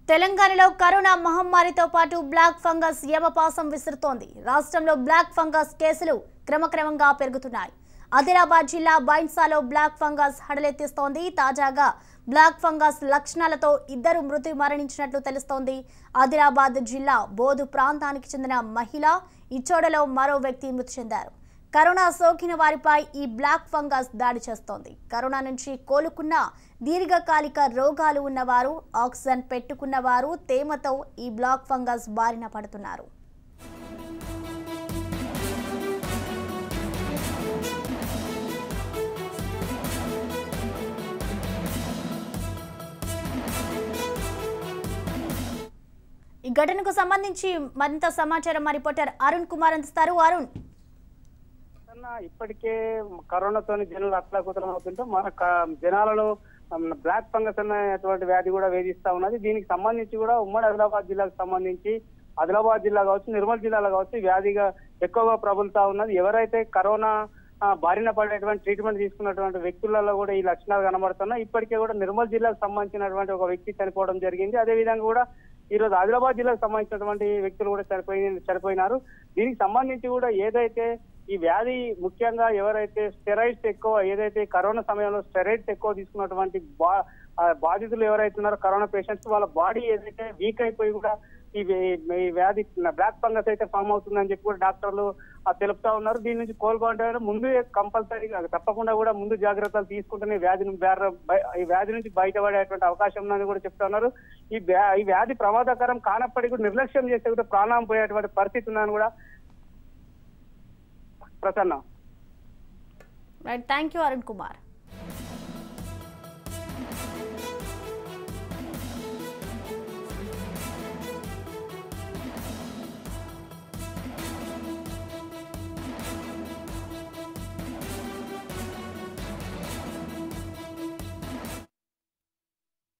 తెలంగాణలో కరోనా మహమ్మారితో పాటు black fungus యమపాసం విసురుతోంది రాష్ట్రంలో బ్లాక్ ఫంగస్ కేసులు క్రమక్రమంగా పెరుగుతున్నాయి ఆదిలాబాద్ జిల్లా బైన్సాలో బ్లాక్ ఫంగస్ హడలెత్తిస్తోంది తాజాగా బ్లాక్ ఫంగస్ లక్షణాలతో ఇద్దరు మృతి మరణించినట్లు తెలుస్తోంది ఆదిలాబాద్ జిల్లా బోధు ప్రాంతానికి చెందిన మహిళ ఇచ్చోడలో మరో వ్యక్తి మృతి చెందారు కరోనా సోకిన వారిపై ఈ బ్లాక్ ఫంగస్ దాడి చేస్తోంది కరోనా నుంచి కోలుకున్న దీర్ఘకాలిక రోగాలు ఉన్నవారు ఆక్సిజన్ పెట్టుకున్నవారు తేమతో ఈ బ్లాక్ ఫంగస్ బారిన పడుతున్నారు ఈ ఘటనకు సంబంధించి మరింత సమాచారం మా రిపోర్టర్ అరుణ్ కుమార్ అందిస్తారు అరుణ్ అన్న ఇప్పటికే కరోనాతో జనాలు అట్లాకుతలం అవుతుంటే మన క- జనాలలో మన బ్లాక్ ఫంగస్ అనేటువంటి వ్యాధి కూడా వేధిస్తా ఉన్నది దీనికి సంబంధించి కూడా ఉమ్మడి ఆదిలాబాద్ జిల్లాకు సంబంధించి ఆదిలాబాద్ జిల్లా కావచ్చు నిర్మల్ జిల్లాలో కావచ్చు ఈ వ్యాధిగా ఎక్కువగా ప్రబలుతా ఉన్నది ఎవరైతే కరోనా ఆ, బారిన పడేటువంటి ట్రీట్మెంట్ తీసుకున్నటువంటి వ్యక్తులలో కూడా ఈ లక్షణాలు కనబడుతున్నాయి ఇప్పటికే కూడా నిర్మల్ జిల్లాకు సంబంధించినటువంటి ఒక వ్యక్తి చనిపోవడం జరిగింది అదే విధంగా కూడా ఈ రోజు ఆదిలాబాద్ జిల్లాకు సంబంధించినటువంటి వ్యక్తులు కూడా చనిపోయి చనిపోయినారు దీనికి సంబంధించి కూడా ఏదైతే ఈ వ్యాధి ముఖ్యంగా ఎవరైతే స్టెరాయిడ్స్ ఎక్కువ ఏదైతే కరోనా సమయంలో స్టెరాయిడ్స్ ఎక్కువ తీసుకున్నటువంటి బా- ఆ బాధితులు ఎవరైతే ఉన్నారో కరోనా పేషెంట్స్ వాళ్ళ బాడీ ఏదైతే వీక్ అయిపోయి కూడా ఈ వే- ఈ వ్యాధి బ్లాక్ ఫంగస్ అయితే ఫామ్ అవుతుందని చెప్పి కూడా డాక్టర్లు ఆ, తెలుపుతా ఉన్నారు దీని నుంచి కోలుకోవాలంటే ముందు కంపల్సరీగా తప్పకుండా కూడా ముందు జాగ్రత్తలు తీసుకుంటేనే ఈ వ్యాధి నుంచి బయట- బయ- ఈ వ్యాధి నుంచి బయటపడేటువంటి అవకాశం ఉందని కూడా చెప్తా ఉన్నారు ఈ వ్యా- ఈ వ్యాధి ప్రమాదకరం కానప్పటికీ కూడా నిర్లక్ష్యం చేస్తే కూడా ప్రాణం పోయేటువంటి పరిస్థితి ఉందని కూడా Prasanna right thank you Arun Kumar